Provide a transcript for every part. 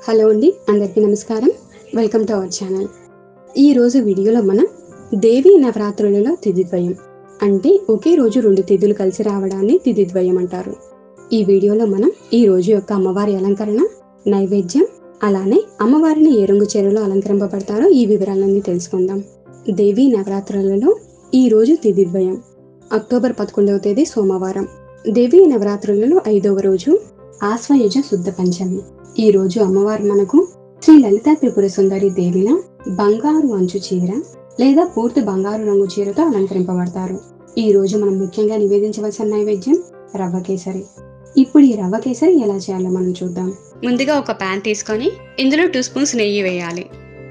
hello అండి అందరికీ నమస్కారం వెల్కమ్ టు అవర్ ఛానల్ ఈ రోజు వీడియోలో మనం దేవీ నవరాత్రులలో తిథిద్వయం అంటే ఒకే రోజు రెండు తిథులు కలిసి రావడాన్ని తిథిద్వయం అంటారు ఈ వీడియోలో మనం ఈ రోజు యొక్క అమ్మవారి అలంకరణ నైవేద్యం అలానే అమ్మవారిని ఏ రంగు చీరలో అలంకరింపబడతారో ఈ వివరాలన్నీ తెలుసుకుందాం దేవీ నవరాత్రులలో ఈ రోజు తిథిద్వయం అక్టోబర్ పదకొండవ తేదీ సోమవారం దేవీ నవరాత్రులలో ఐదవ రోజు ఆశ్వయుజ శుద్ధ పంచమి ఈ రోజు అమ్మవారు మనకు శ్రీ లలిత త్రిపుర సుందరి దేవిల బంగారు అంచు చీర లేదా పూర్తి బంగారు రంగు చీరతో అలంకరింపబడతారు ఈ రోజు మనం ముఖ్యంగా నివేదించవలసిన నైవేద్యం రవ్వ కేసరి ఇప్పుడు ఈ రవ్వ కేసరి ఎలా చేయాలో మనం చూద్దాం ముందుగా ఒక ప్యాన్ తీసుకొని ఇందులో టూ స్పూన్స్ నెయ్యి వేయాలి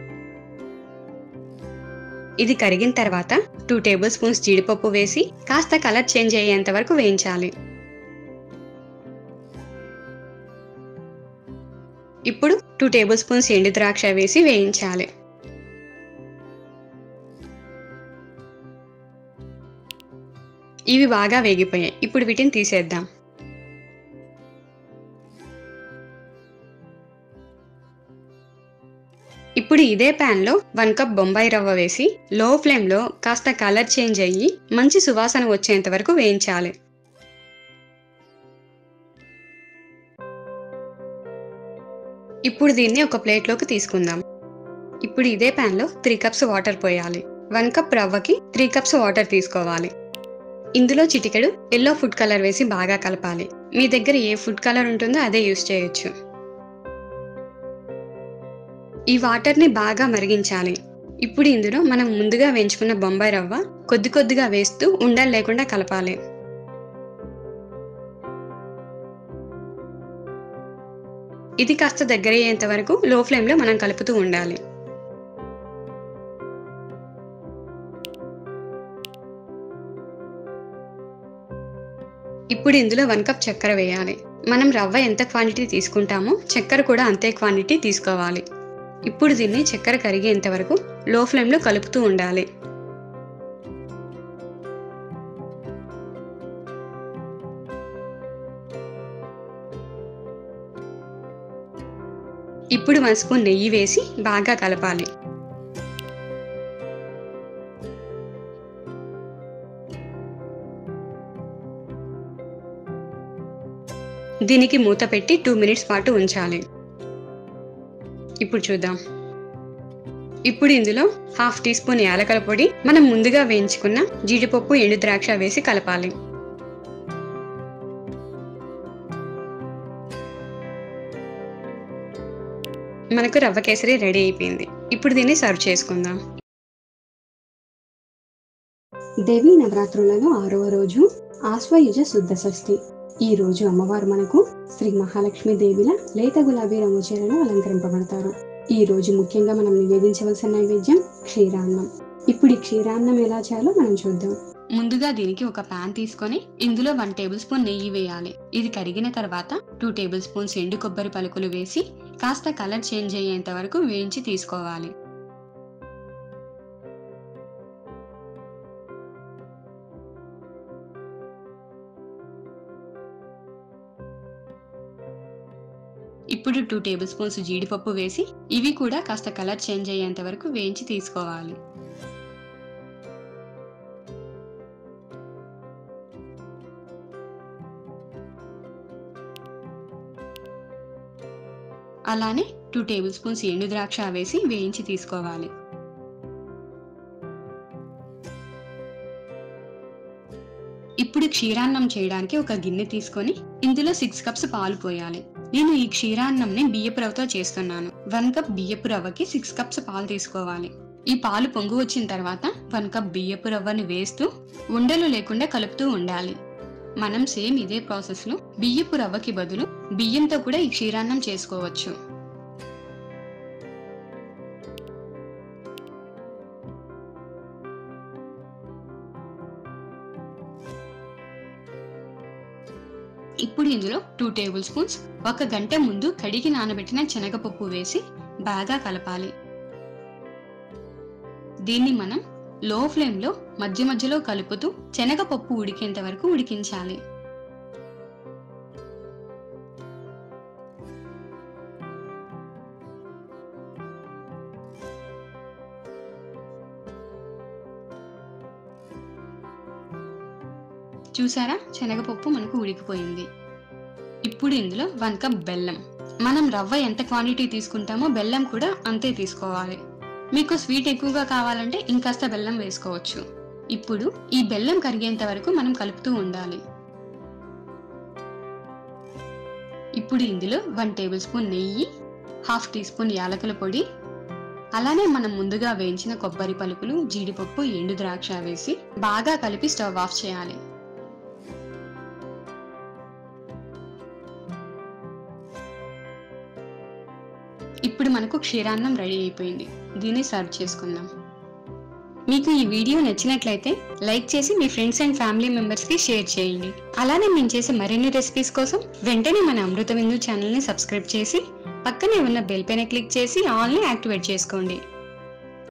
ఇది కరిగిన తర్వాత టూ టేబుల్ స్పూన్స్ జీడిపప్పు వేసి కాస్త కలర్ చేంజ్ అయ్యేంత వరకు వేయించాలి ఇప్పుడు టూ టేబుల్ స్పూన్స్ ఎండు ద్రాక్ష వేసి వేయించాలి ఇవి బాగా వేగిపోయాయి ఇప్పుడు వీటిని తీసేద్దాం ఇప్పుడు ఇదే ప్యాన్లో వన్ కప్ బొంబాయి రవ్వ వేసి లో ఫ్లేమ్లో కాస్త కలర్ చేంజ్ అయ్యి మంచి సువాసన వచ్చేంత వరకు వేయించాలి ఇప్పుడు దీన్ని ఒక ప్లేట్లోకి తీసుకుందాం ఇప్పుడు ఇదే ప్యాన్లో త్రీ కప్స్ వాటర్ పోయాలి వన్ కప్ రవ్వకి త్రీ కప్స్ వాటర్ తీసుకోవాలి ఇందులో చిటికెడు ఎల్లో ఫుడ్ కలర్ వేసి బాగా కలపాలి మీ దగ్గర ఏ ఫుడ్ కలర్ ఉంటుందో అదే యూస్ చేయొచ్చు ఈ వాటర్ని బాగా మరిగించాలి ఇప్పుడు ఇందులో మనం ముందుగా వేయించుకున్న బొంబాయి రవ్వ కొద్ది కొద్దిగా వేస్తూ ఉండలు లేకుండా కలపాలి ఇది కాస్త దగ్గర అయ్యేంత వరకు లో ఫ్లేమ్లో మనం కలుపుతూ ఉండాలి ఇప్పుడు ఇందులో వన్ కప్ చక్కెర వేయాలి మనం రవ్వ ఎంత క్వాంటిటీ తీసుకుంటామో చక్కెర కూడా అంతే క్వాంటిటీ తీసుకోవాలి ఇప్పుడు దీన్ని చక్కెర కరిగేంత వరకు లో ఫ్లేమ్లో కలుపుతూ ఉండాలి ఇప్పుడు వన్ స్పూన్ నెయ్యి వేసి బాగా కలపాలి దీనికి మూత పెట్టి టూ మినిట్స్ పాటు ఉంచాలి ఇప్పుడు చూద్దాం ఇప్పుడు ఇందులో హాఫ్ టీ స్పూన్ యాలకల పొడి మనం ముందుగా వేయించుకున్న జీడిపప్పు ఎండు ద్రాక్ష వేసి కలపాలి మనకు రవ్వ కేసరి రెడీ అయిపోయింది ఇప్పుడు దీన్ని సర్వ్ చేసుకుందాం దేవీ నవరాత్రులలో ఆరవ రోజు ఆశ్వయుజ శుద్ధ షష్ఠి ఈ రోజు అమ్మవారు మనకు శ్రీ మహాలక్ష్మి దేవిల లేత గులాబీ రంగు చీరలో అలంకరింపబడతారు ఈ రోజు ముఖ్యంగా మనం నివేదించవలసిన నైవేద్యం క్షీరాన్నం ఇప్పుడు ఈ క్షీరాన్నం ఎలా చేయాలో మనం చూద్దాం ముందుగా దీనికి ఒక పాన్ తీసుకొని ఇందులో వన్ టేబుల్ స్పూన్ నెయ్యి వేయాలి ఇది కరిగిన తర్వాత టూ టేబుల్ స్పూన్స్ ఎండు కొబ్బరి పలుకులు వేసి కాస్త కలర్ చేంజ్ అయ్యేంత వరకు వేయించి తీసుకోవాలి ఇప్పుడు టూ టేబుల్ స్పూన్స్ జీడిపప్పు వేసి ఇవి కూడా కాస్త కలర్ చేంజ్ అయ్యేంత వరకు వేయించి తీసుకోవాలి అలానే టూ టేబుల్ స్పూన్స్ ఎండు ద్రాక్ష వేసి వేయించి తీసుకోవాలి ఇప్పుడు క్షీరాన్నం చేయడానికి ఒక గిన్నె తీసుకొని ఇందులో సిక్స్ కప్స్ పాలు పోయాలి నేను ఈ క్షీరాన్నంని బియ్యపు రవ్వతో చేస్తున్నాను వన్ కప్ బియ్యపు రవ్వకి సిక్స్ కప్స్ పాలు తీసుకోవాలి ఈ పాలు పొంగు వచ్చిన తర్వాత వన్ కప్ బియ్యపు రవ్వని వేస్తూ ఉండలు లేకుండా కలుపుతూ ఉండాలి మనం సేమ్ ఇదే ప్రాసెస్లో బియ్యపు రవ్వకి బదులు బియ్యంతో కూడా ఈ క్షీరాన్నం చేసుకోవచ్చు ఇప్పుడు ఇందులో టూ టేబుల్ స్పూన్స్ ఒక గంట ముందు కడిగి నానబెట్టిన శనగపప్పు వేసి బాగా కలపాలి దీన్ని మనం లో ఫ్లేమ్లో మధ్య మధ్యలో కలుపుతూ శనగపప్పు ఉడికేంత వరకు ఉడికించాలి చూసారా శనగపప్పు మనకు ఉడికిపోయింది ఇప్పుడు ఇందులో వన్ కప్ బెల్లం మనం రవ్వ ఎంత క్వాంటిటీ తీసుకుంటామో బెల్లం కూడా అంతే తీసుకోవాలి మీకు స్వీట్ ఎక్కువగా కావాలంటే ఇంకాస్త బెల్లం వేసుకోవచ్చు ఇప్పుడు ఈ బెల్లం కరిగేంత వరకు మనం కలుపుతూ ఉండాలి ఇప్పుడు ఇందులో వన్ టేబుల్ స్పూన్ నెయ్యి హాఫ్ టీ స్పూన్ యాలకుల పొడి అలానే మనం ముందుగా వేయించిన కొబ్బరి పలుకులు జీడిపప్పు ఎండు ద్రాక్ష వేసి బాగా కలిపి స్టవ్ ఆఫ్ చేయాలి ఇప్పుడు మనకు క్షీరాన్నం రెడీ అయిపోయింది దీన్ని సర్వ్ చేసుకుందాం మీకు ఈ వీడియో నచ్చినట్లయితే లైక్ చేసి మీ ఫ్రెండ్స్ అండ్ ఫ్యామిలీ మెంబర్స్ కి షేర్ చేయండి అలానే మేము చేసే మరిన్ని రెసిపీస్ కోసం వెంటనే మన అమృత విందు ఛానల్ ని సబ్స్క్రైబ్ చేసి పక్కనే ఉన్న బెల్ పైన క్లిక్ చేసి ఆల్ ని యాక్టివేట్ చేసుకోండి